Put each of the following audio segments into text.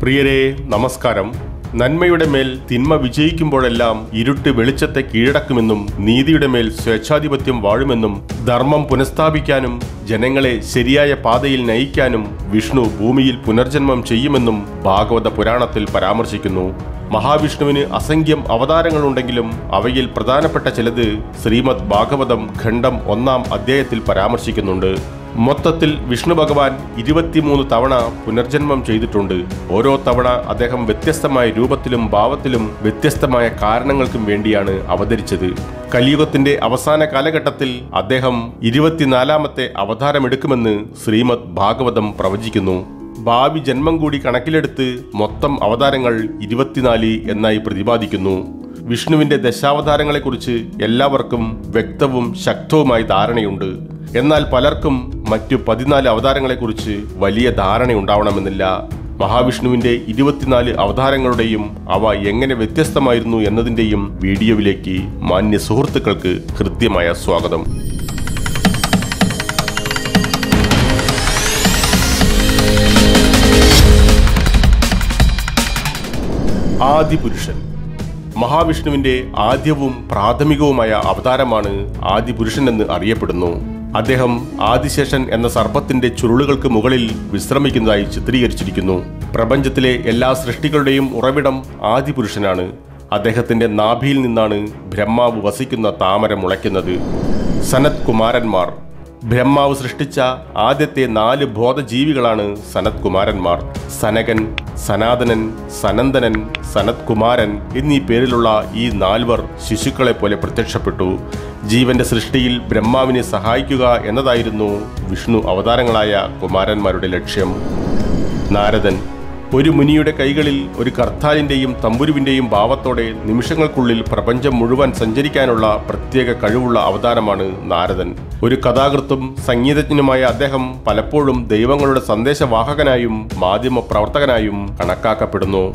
പ്രിയരെ നമസ്കാരം നന്മയുടെ മേൽ തിന്മ വിജയിക്കുമ്പോഴെല്ലാം ഇരുട്ട് വെളിച്ചത്തെ കീഴടക്കുമെന്നും നീതിയുടെ മേൽ സ്വേച്ഛാധിപത്യം വാഴുമെന്നും ധർമ്മം പുനഃസ്ഥാപിക്കാനും ജനങ്ങളെ ശരിയായ പാതയിൽ നയിക്കാനും വിഷ്ണു ഭൂമിയിൽ പുനർജന്മം ചെയ്യുമെന്നും ഭാഗവത പുരാണത്തിൽ പരാമർശിക്കുന്നു മഹാവിഷ്ണുവിന് അസംഖ്യം അവതാരങ്ങളുണ്ടെങ്കിലും അവയിൽ പ്രധാനപ്പെട്ട ചിലത് ശ്രീമദ് ഭാഗവതം ഖണ്ഡം ഒന്നാം അധ്യായത്തിൽ പരാമർശിക്കുന്നുണ്ട് മൊത്തത്തിൽ വിഷ്ണു ഭഗവാൻ ഇരുപത്തിമൂന്ന് തവണ പുനർജന്മം ചെയ്തിട്ടുണ്ട് ഓരോ തവണ അദ്ദേഹം വ്യത്യസ്തമായ രൂപത്തിലും ഭാവത്തിലും വ്യത്യസ്തമായ കാരണങ്ങൾക്കും വേണ്ടിയാണ് അവതരിച്ചത് കലിയുഗത്തിന്റെ അവസാന കാലഘട്ടത്തിൽ അദ്ദേഹം ഇരുപത്തിനാലാമത്തെ അവതാരമെടുക്കുമെന്ന് ശ്രീമദ് ഭാഗവതം പ്രവചിക്കുന്നു ഭാവി ജന്മം കൂടി കണക്കിലെടുത്ത് മൊത്തം അവതാരങ്ങൾ ഇരുപത്തിനാല് എന്നായി പ്രതിപാദിക്കുന്നു വിഷ്ണുവിന്റെ ദശാവതാരങ്ങളെക്കുറിച്ച് എല്ലാവർക്കും വ്യക്തവും ശക്തവുമായി ധാരണയുണ്ട് എന്നാൽ പലർക്കും മറ്റു പതിനാല് അവതാരങ്ങളെക്കുറിച്ച് വലിയ ധാരണയുണ്ടാവണമെന്നില്ല മഹാവിഷ്ണുവിന്റെ ഇരുപത്തിനാല് അവതാരങ്ങളുടെയും അവ എങ്ങനെ വ്യത്യസ്തമായിരുന്നു എന്നതിന്റെയും വീഡിയോയിലേക്ക് മാന്യ സുഹൃത്തുക്കൾക്ക് ഹൃദ്യമായ സ്വാഗതം ആദിപുരുഷൻ മഹാവിഷ്ണുവിന്റെ ആദ്യവും പ്രാഥമികവുമായ അവതാരമാണ് ആദിപുരുഷൻ എന്ന് അറിയപ്പെടുന്നു അദ്ദേഹം ആദിശേഷൻ എന്ന സർപ്പത്തിന്റെ ചുരുളുകൾക്ക് മുകളിൽ വിശ്രമിക്കുന്നതായി ചിത്രീകരിച്ചിരിക്കുന്നു പ്രപഞ്ചത്തിലെ എല്ലാ സൃഷ്ടികളുടെയും ഉറവിടം ആദിപുരുഷനാണ് അദ്ദേഹത്തിന്റെ നാഭിയിൽ നിന്നാണ് ബ്രഹ്മാവ് വസിക്കുന്ന താമര മുളയ്ക്കുന്നത് സനത് കുമാരന്മാർ ബ്രഹ്മാവ് സൃഷ്ടിച്ച ആദ്യത്തെ നാല് ബോധജീവികളാണ് സനത് കുമാരന്മാർ സനകൻ സനാതനൻ സനന്ദനൻ സനത് കുമാരൻ എന്നീ പേരിലുള്ള ഈ നാൽവർ ശിശുക്കളെ പോലെ പ്രത്യക്ഷപ്പെട്ടു ജീവന്റെ സൃഷ്ടിയിൽ ബ്രഹ്മാവിനെ സഹായിക്കുക എന്നതായിരുന്നു വിഷ്ണു അവതാരങ്ങളായ കുമാരന്മാരുടെ ലക്ഷ്യം നാരദൻ ഒരു മുനിയുടെ കൈകളിൽ ഒരു കർത്താലിന്റെയും തമ്പുരുവിന്റെയും ഭാവത്തോടെ നിമിഷങ്ങൾക്കുള്ളിൽ പ്രപഞ്ചം മുഴുവൻ സഞ്ചരിക്കാനുള്ള പ്രത്യേക കഴിവുള്ള അവതാരമാണ് നാരദൻ ഒരു കഥാകൃത്തും സംഗീതജ്ഞനുമായ അദ്ദേഹം പലപ്പോഴും ദൈവങ്ങളുടെ സന്ദേശവാഹകനായും മാധ്യമ പ്രവർത്തകനായും കണക്കാക്കപ്പെടുന്നു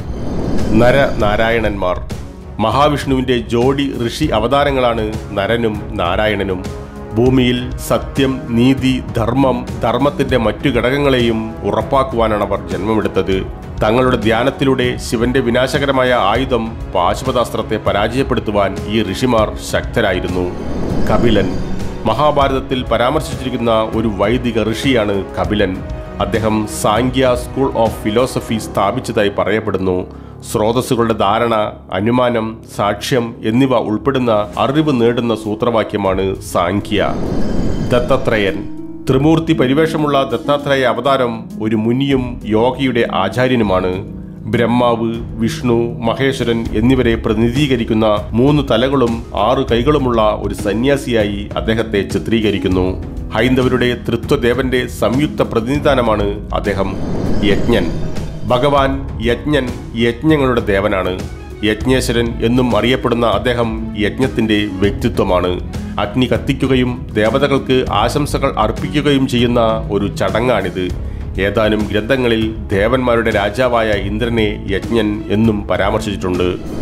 നര നാരായണന്മാർ മഹാവിഷ്ണുവിന്റെ ജോഡി ഋഷി അവതാരങ്ങളാണ് നരനും നാരായണനും ഭൂമിയിൽ സത്യം നീതി ധർമ്മം ധർമ്മത്തിന്റെ മറ്റു ഘടകങ്ങളെയും ഉറപ്പാക്കുവാനാണ് അവർ ജന്മമെടുത്തത് തങ്ങളുടെ ധ്യാനത്തിലൂടെ ശിവന്റെ വിനാശകരമായ ആയുധം പാശുപതാസ്ത്രത്തെ പരാജയപ്പെടുത്തുവാൻ ഈ ഋഷിമാർ ശക്തരായിരുന്നു കപിലൻ മഹാഭാരതത്തിൽ പരാമർശിച്ചിരിക്കുന്ന ഒരു വൈദിക ഋഷിയാണ് കപിലൻ അദ്ദേഹം സാങ്ക്യ സ്കൂൾ ഓഫ് ഫിലോസഫി സ്ഥാപിച്ചതായി പറയപ്പെടുന്നു സ്രോതസ്സുകളുടെ ധാരണ അനുമാനം സാക്ഷ്യം എന്നിവ ഉൾപ്പെടുന്ന അറിവ് നേടുന്ന സൂത്രവാക്യമാണ് സാങ്ക്യ ദത്തത്രയൻ ത്രിമൂർത്തി പരിവേഷമുള്ള ദത്താത്രേയ അവതാരം ഒരു മുനിയും യോഗയുടെ ആചാര്യനുമാണ് ബ്രഹ്മാവ് വിഷ്ണു മഹേശ്വരൻ എന്നിവരെ പ്രതിനിധീകരിക്കുന്ന മൂന്ന് തലകളും ആറു കൈകളുമുള്ള ഒരു സന്യാസിയായി അദ്ദേഹത്തെ ചിത്രീകരിക്കുന്നു ഹൈന്ദവരുടെ തൃത്വദേവന്റെ സംയുക്ത പ്രതിനിധാനമാണ് അദ്ദേഹം യജ്ഞൻ ഭഗവാൻ യജ്ഞൻ യജ്ഞങ്ങളുടെ ദേവനാണ് യജ്ഞേശ്വരൻ എന്നും അറിയപ്പെടുന്ന അദ്ദേഹം യജ്ഞത്തിന്റെ വ്യക്തിത്വമാണ് അഗ്നി കത്തിക്കുകയും ദേവതകൾക്ക് ആശംസകൾ അർപ്പിക്കുകയും ചെയ്യുന്ന ഒരു ചടങ്ങാണിത് ഏതാനും ഗ്രന്ഥങ്ങളിൽ ദേവന്മാരുടെ രാജാവായ ഇന്ദ്രനെ യജ്ഞൻ എന്നും പരാമർശിച്ചിട്ടുണ്ട്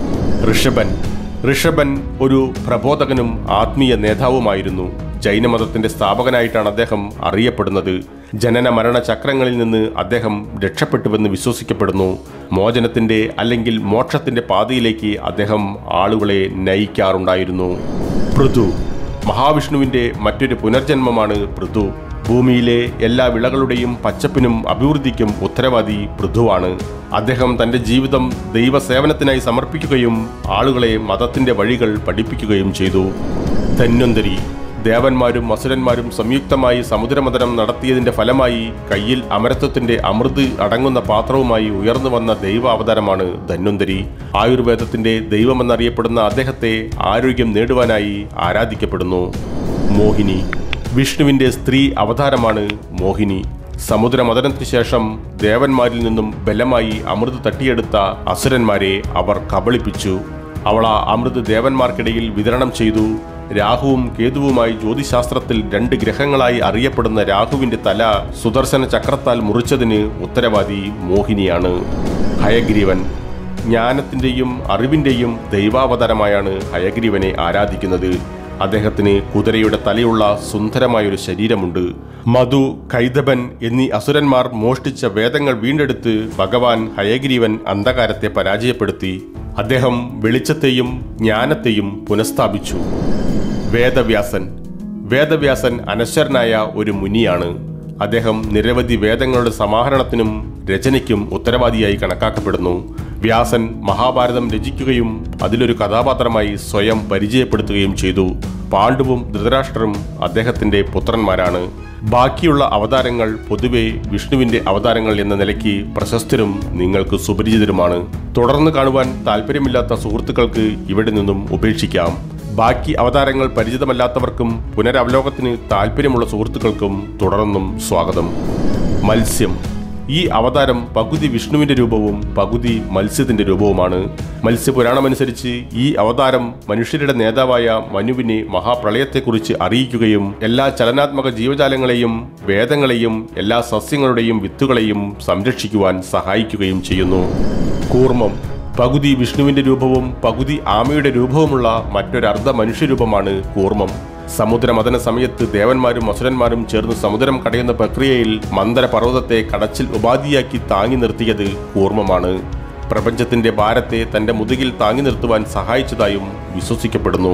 ഋഷഭൻ ഋഷഭൻ ഒരു പ്രബോധകനും ആത്മീയ നേതാവുമായിരുന്നു ജൈനമതത്തിന്റെ സ്ഥാപകനായിട്ടാണ് അദ്ദേഹം അറിയപ്പെടുന്നത് ജനന മരണ ചക്രങ്ങളിൽ നിന്ന് അദ്ദേഹം രക്ഷപ്പെട്ടുവെന്ന് വിശ്വസിക്കപ്പെടുന്നു മോചനത്തിന്റെ അല്ലെങ്കിൽ മോക്ഷത്തിന്റെ പാതയിലേക്ക് അദ്ദേഹം ആളുകളെ നയിക്കാറുണ്ടായിരുന്നു പൃഥു മഹാവിഷ്ണുവിന്റെ മറ്റൊരു പുനർജന്മമാണ് പൃഥു ഭൂമിയിലെ എല്ലാ വിളകളുടെയും പച്ചപ്പിനും അഭിവൃദ്ധിക്കും ഉത്തരവാദി പൃഥുവാണ് അദ്ദേഹം തന്റെ ജീവിതം ദൈവസേവനത്തിനായി സമർപ്പിക്കുകയും ആളുകളെ മതത്തിന്റെ വഴികൾ പഠിപ്പിക്കുകയും ചെയ്തു ധന്വന്തരി ദേവന്മാരും അസുരന്മാരും സംയുക്തമായി സമുദ്രമതനം നടത്തിയതിന്റെ ഫലമായി കയ്യിൽ അമരത്വത്തിന്റെ അമൃത് അടങ്ങുന്ന പാത്രവുമായി ഉയർന്നു വന്ന ദൈവ അവതാരമാണ് ധന്വന്തരി ആയുർവേദത്തിന്റെ ദൈവമെന്നറിയപ്പെടുന്ന അദ്ദേഹത്തെ ആരോഗ്യം നേടുവാനായി ആരാധിക്കപ്പെടുന്നു മോഹിനി വിഷ്ണുവിന്റെ സ്ത്രീ അവതാരമാണ് മോഹിനി സമുദ്രമതനത്തിനു ശേഷം ദേവന്മാരിൽ നിന്നും ബലമായി അമൃത് തട്ടിയെടുത്ത അസുരന്മാരെ അവർ കബളിപ്പിച്ചു അവൾ ആ അമൃത് ദേവന്മാർക്കിടയിൽ വിതരണം ചെയ്തു രാഹുവും കേതുവുമായി ജ്യോതിശാസ്ത്രത്തിൽ രണ്ട് ഗ്രഹങ്ങളായി അറിയപ്പെടുന്ന രാഹുവിന്റെ തല സുദർശന ചക്രത്താൽ മുറിച്ചതിന് ഉത്തരവാദി മോഹിനിയാണ് ഹയഗ്രീവൻ ജ്ഞാനത്തിന്റെയും അറിവിന്റെയും ദൈവാവതാരമായാണ് ഹയഗ്രീവനെ ആരാധിക്കുന്നത് അദ്ദേഹത്തിന് കുതിരയുടെ തലയുള്ള സുന്ദരമായൊരു ശരീരമുണ്ട് മധു കൈതബൻ എന്നീ അസുരന്മാർ മോഷ്ടിച്ച വേദങ്ങൾ വീണ്ടെടുത്ത് ഭഗവാൻ ഹയഗ്രീവൻ അന്ധകാരത്തെ പരാജയപ്പെടുത്തി അദ്ദേഹം വെളിച്ചത്തെയും ജ്ഞാനത്തെയും പുനഃസ്ഥാപിച്ചു വേദവ്യാസൻ വേദവ്യാസൻ അനശ്വരനായ ഒരു മുനിയാണ് അദ്ദേഹം നിരവധി വേദങ്ങളുടെ സമാഹരണത്തിനും രചനയ്ക്കും ഉത്തരവാദിയായി കണക്കാക്കപ്പെടുന്നു വ്യാസൻ മഹാഭാരതം രചിക്കുകയും അതിലൊരു കഥാപാത്രമായി സ്വയം പരിചയപ്പെടുത്തുകയും ചെയ്തു പാണ്ഡുവും ധൃതരാഷ്ട്രരും അദ്ദേഹത്തിന്റെ പുത്രന്മാരാണ് ബാക്കിയുള്ള അവതാരങ്ങൾ പൊതുവെ വിഷ്ണുവിന്റെ അവതാരങ്ങൾ എന്ന നിലയ്ക്ക് പ്രശസ്തരും നിങ്ങൾക്ക് സുപരിചിതരുമാണ് തുടർന്ന് കാണുവാൻ താല്പര്യമില്ലാത്ത സുഹൃത്തുക്കൾക്ക് ഇവിടെ നിന്നും ഉപേക്ഷിക്കാം ബാക്കി അവതാരങ്ങൾ പരിചിതമല്ലാത്തവർക്കും പുനരവലോകത്തിന് താല്പര്യമുള്ള സുഹൃത്തുക്കൾക്കും തുടർന്നും സ്വാഗതം മത്സ്യം ഈ അവതാരം പകുതി വിഷ്ണുവിന്റെ രൂപവും പകുതി മത്സ്യത്തിന്റെ രൂപവുമാണ് മത്സ്യപുരാണമനുസരിച്ച് ഈ അവതാരം മനുഷ്യരുടെ നേതാവായ മനുവിനെ മഹാപ്രളയത്തെക്കുറിച്ച് അറിയിക്കുകയും എല്ലാ ചലനാത്മക ജീവജാലങ്ങളെയും വേദങ്ങളെയും എല്ലാ സസ്യങ്ങളുടെയും വിത്തുകളെയും സംരക്ഷിക്കുവാൻ സഹായിക്കുകയും ചെയ്യുന്നു കൂർമ്മം പകുതി വിഷ്ണുവിന്റെ രൂപവും പകുതി ആമയുടെ രൂപവുമുള്ള മറ്റൊരർദ്ധ മനുഷ്യരൂപമാണ് കൂർമ്മം സമുദ്രമഥന സമയത്ത് ദേവന്മാരും അസുരന്മാരും ചേർന്ന് സമുദ്രം കടയുന്ന പ്രക്രിയയിൽ മന്ദര പർവ്വതത്തെ കടച്ചിൽ ഉപാധിയാക്കി താങ്ങി നിർത്തിയത് കൂർമ്മമാണ് പ്രപഞ്ചത്തിന്റെ ഭാരത്തെ തന്റെ മുതുകിൽ താങ്ങി നിർത്തുവാൻ സഹായിച്ചതായും വിശ്വസിക്കപ്പെടുന്നു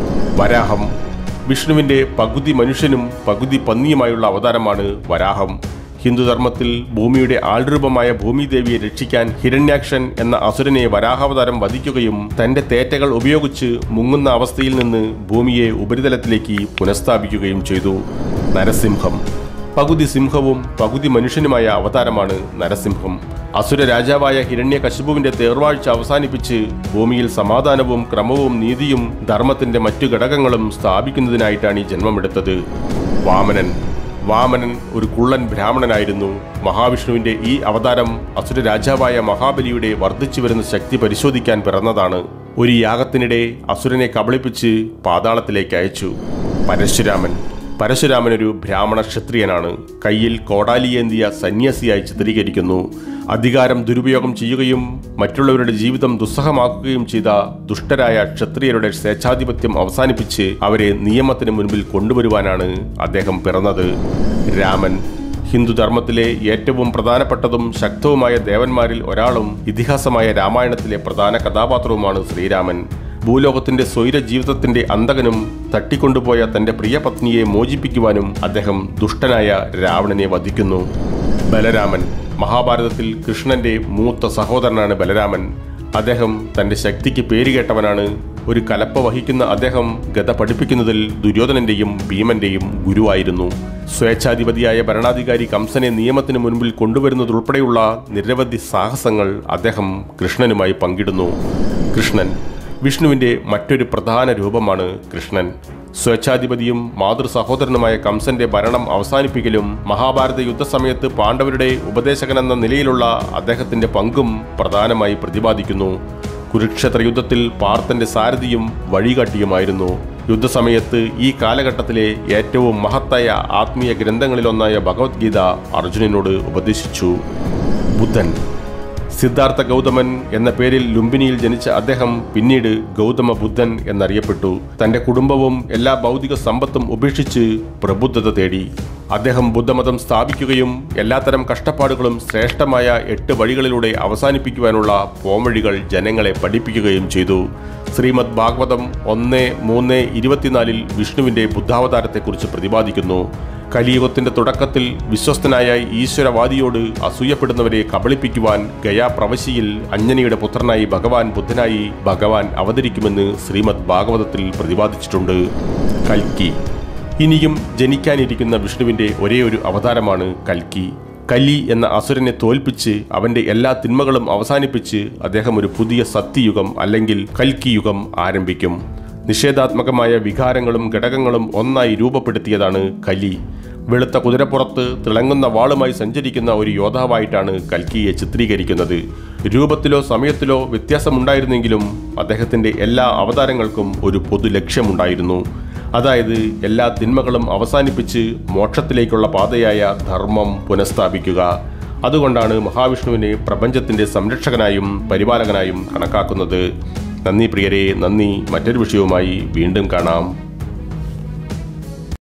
വരാഹം വിഷ്ണുവിന്റെ പകുതി മനുഷ്യനും പകുതി പന്നിയുമായുള്ള അവതാരമാണ് വരാഹം ഹിന്ദുധർമ്മത്തിൽ ഭൂമിയുടെ ആൾരൂപമായ ഭൂമിദേവിയെ രക്ഷിക്കാൻ ഹിരണ്യാക്ഷൻ എന്ന അസുരനെ വരാഹാവതാരം വധിക്കുകയും തന്റെ തേറ്റകൾ ഉപയോഗിച്ച് മുങ്ങുന്ന അവസ്ഥയിൽ നിന്ന് ഭൂമിയെ ഉപരിതലത്തിലേക്ക് പുനഃസ്ഥാപിക്കുകയും ചെയ്തു നരസിംഹം പകുതി സിംഹവും പകുതി മനുഷ്യനുമായ അവതാരമാണ് നരസിംഹം അസുര രാജാവായ ഹിരണ്യകശിപുവിന്റെ തേർവാഴ്ച അവസാനിപ്പിച്ച് ഭൂമിയിൽ സമാധാനവും ക്രമവും നീതിയും ധർമ്മത്തിന്റെ മറ്റു ഘടകങ്ങളും സ്ഥാപിക്കുന്നതിനായിട്ടാണ് ഈ ജന്മമെടുത്തത് വാമനൻ വാമനൻ ഒരു കുള്ളൻ ബ്രാഹ്മണനായിരുന്നു മഹാവിഷ്ണുവിന്റെ ഈ അവതാരം അസുര രാജാവായ മഹാബലിയുടെ വർദ്ധിച്ചു വരുന്ന ശക്തി പരിശോധിക്കാൻ പിറന്നതാണ് ഒരു യാഗത്തിനിടെ അസുരനെ കബളിപ്പിച്ച് പാതാളത്തിലേക്ക് അയച്ചു പരശുരാമൻ പരശുരാമൻ ഒരു ബ്രാഹ്മണ ക്ഷത്രിയനാണ് കയ്യിൽ കോടാലിയേന്തിയ സന്യാസിയായി ചിത്രീകരിക്കുന്നു അധികാരം ദുരുപയോഗം ചെയ്യുകയും മറ്റുള്ളവരുടെ ജീവിതം ദുസ്സഹമാക്കുകയും ചെയ്ത ദുഷ്ടരായ ക്ഷത്രിയരുടെ സ്വേച്ഛാധിപത്യം അവസാനിപ്പിച്ച് അവരെ നിയമത്തിന് മുൻപിൽ കൊണ്ടുവരുവാനാണ് അദ്ദേഹം പിറന്നത് രാമൻ ഹിന്ദുധർമ്മത്തിലെ ഏറ്റവും പ്രധാനപ്പെട്ടതും ശക്തവുമായ ദേവന്മാരിൽ ഒരാളും ഇതിഹാസമായ രാമായണത്തിലെ പ്രധാന കഥാപാത്രവുമാണ് ശ്രീരാമൻ ഭൂലോകത്തിന്റെ സ്വൈര ജീവിതത്തിന്റെ അന്തകനും തട്ടിക്കൊണ്ടുപോയ തന്റെ പ്രിയപത്നിയെ മോചിപ്പിക്കുവാനും അദ്ദേഹം ദുഷ്ടനായ രാവണനെ വധിക്കുന്നു ബലരാമൻ മഹാഭാരതത്തിൽ കൃഷ്ണന്റെ മൂത്ത സഹോദരനാണ് ബലരാമൻ അദ്ദേഹം തന്റെ ശക്തിക്ക് പേരുകേട്ടവനാണ് ഒരു കലപ്പ വഹിക്കുന്ന അദ്ദേഹം ഗത പഠിപ്പിക്കുന്നതിൽ ദുര്യോധനന്റെയും ഭീമന്റെയും ഗുരുവായിരുന്നു സ്വേച്ഛാധിപതിയായ ഭരണാധികാരി കംസനെ നിയമത്തിന് മുൻപിൽ കൊണ്ടുവരുന്നതുൾപ്പെടെയുള്ള നിരവധി സാഹസങ്ങൾ അദ്ദേഹം കൃഷ്ണനുമായി പങ്കിടുന്നു കൃഷ്ണൻ വിഷ്ണുവിന്റെ മറ്റൊരു പ്രധാന രൂപമാണ് കൃഷ്ണൻ സ്വേച്ഛാധിപതിയും മാതൃ സഹോദരനുമായ കംസന്റെ ഭരണം അവസാനിപ്പിക്കലും മഹാഭാരത യുദ്ധസമയത്ത് പാണ്ഡവരുടെ ഉപദേശകനെന്ന നിലയിലുള്ള അദ്ദേഹത്തിന്റെ പങ്കും പ്രധാനമായി പ്രതിപാദിക്കുന്നു കുരുക്ഷേത്ര യുദ്ധത്തിൽ പാർത്ഥന്റെ സാരഥിയും വഴികാട്ടിയുമായിരുന്നു യുദ്ധസമയത്ത് ഈ കാലഘട്ടത്തിലെ ഏറ്റവും മഹത്തായ ആത്മീയ ഗ്രന്ഥങ്ങളിലൊന്നായ ഭഗവത്ഗീത അർജുനനോട് ഉപദേശിച്ചു ബുദ്ധൻ സിദ്ധാർത്ഥ ഗൗതമൻ എന്ന പേരിൽ ലുംബിനിയിൽ ജനിച്ച അദ്ദേഹം പിന്നീട് ഗൗതമ ബുദ്ധൻ എന്നറിയപ്പെട്ടു തന്റെ കുടുംബവും എല്ലാ ഭൗതിക സമ്പത്തും ഉപേക്ഷിച്ച് പ്രബുദ്ധത തേടി അദ്ദേഹം ബുദ്ധമതം സ്ഥാപിക്കുകയും എല്ലാത്തരം കഷ്ടപ്പാടുകളും ശ്രേഷ്ഠമായ എട്ട് വഴികളിലൂടെ അവസാനിപ്പിക്കുവാനുള്ള പോംവഴികൾ ജനങ്ങളെ പഠിപ്പിക്കുകയും ചെയ്തു ശ്രീമദ് ഭാഗവതം ഒന്ന് മൂന്ന് ഇരുപത്തിനാലിൽ വിഷ്ണുവിന്റെ ബുദ്ധാവതാരത്തെക്കുറിച്ച് പ്രതിപാദിക്കുന്നു കലിയുഗത്തിന്റെ തുടക്കത്തിൽ വിശ്വസ്തനായ ഈശ്വരവാദിയോട് അസൂയപ്പെടുന്നവരെ കബളിപ്പിക്കുവാൻ ഗയാ പ്രവശിയിൽ അഞ്ജനിയുടെ പുത്രനായി ഭഗവാൻ ബുദ്ധനായി ഭഗവാൻ അവതരിക്കുമെന്ന് ശ്രീമദ് ഭാഗവതത്തിൽ പ്രതിപാദിച്ചിട്ടുണ്ട് കൽക്കി ഇനിയും ജനിക്കാനിരിക്കുന്ന വിഷ്ണുവിന്റെ ഒരേ ഒരു അവതാരമാണ് കൽക്കി കലി എന്ന അസുരനെ തോൽപ്പിച്ച് അവന്റെ എല്ലാ തിന്മകളും അവസാനിപ്പിച്ച് അദ്ദേഹം ഒരു പുതിയ സത്യയുഗം അല്ലെങ്കിൽ കൽക്കി യുഗം ആരംഭിക്കും നിഷേധാത്മകമായ വികാരങ്ങളും ഘടകങ്ങളും ഒന്നായി രൂപപ്പെടുത്തിയതാണ് കലി വെളുത്ത കുതിരപ്പുറത്ത് തിളങ്ങുന്ന വാളുമായി സഞ്ചരിക്കുന്ന ഒരു യോദ്ധാവായിട്ടാണ് കൽക്കിയെ ചിത്രീകരിക്കുന്നത് രൂപത്തിലോ സമയത്തിലോ വ്യത്യാസമുണ്ടായിരുന്നെങ്കിലും അദ്ദേഹത്തിന്റെ എല്ലാ അവതാരങ്ങൾക്കും ഒരു പൊതു ലക്ഷ്യമുണ്ടായിരുന്നു അതായത് എല്ലാ തിന്മകളും അവസാനിപ്പിച്ച് മോക്ഷത്തിലേക്കുള്ള പാതയായ ധർമ്മം പുനഃസ്ഥാപിക്കുക അതുകൊണ്ടാണ് മഹാവിഷ്ണുവിനെ പ്രപഞ്ചത്തിന്റെ സംരക്ഷകനായും പരിപാലകനായും കണക്കാക്കുന്നത് നന്ദി പ്രിയരെ നന്ദി മറ്റൊരു വിഷയവുമായി വീണ്ടും കാണാം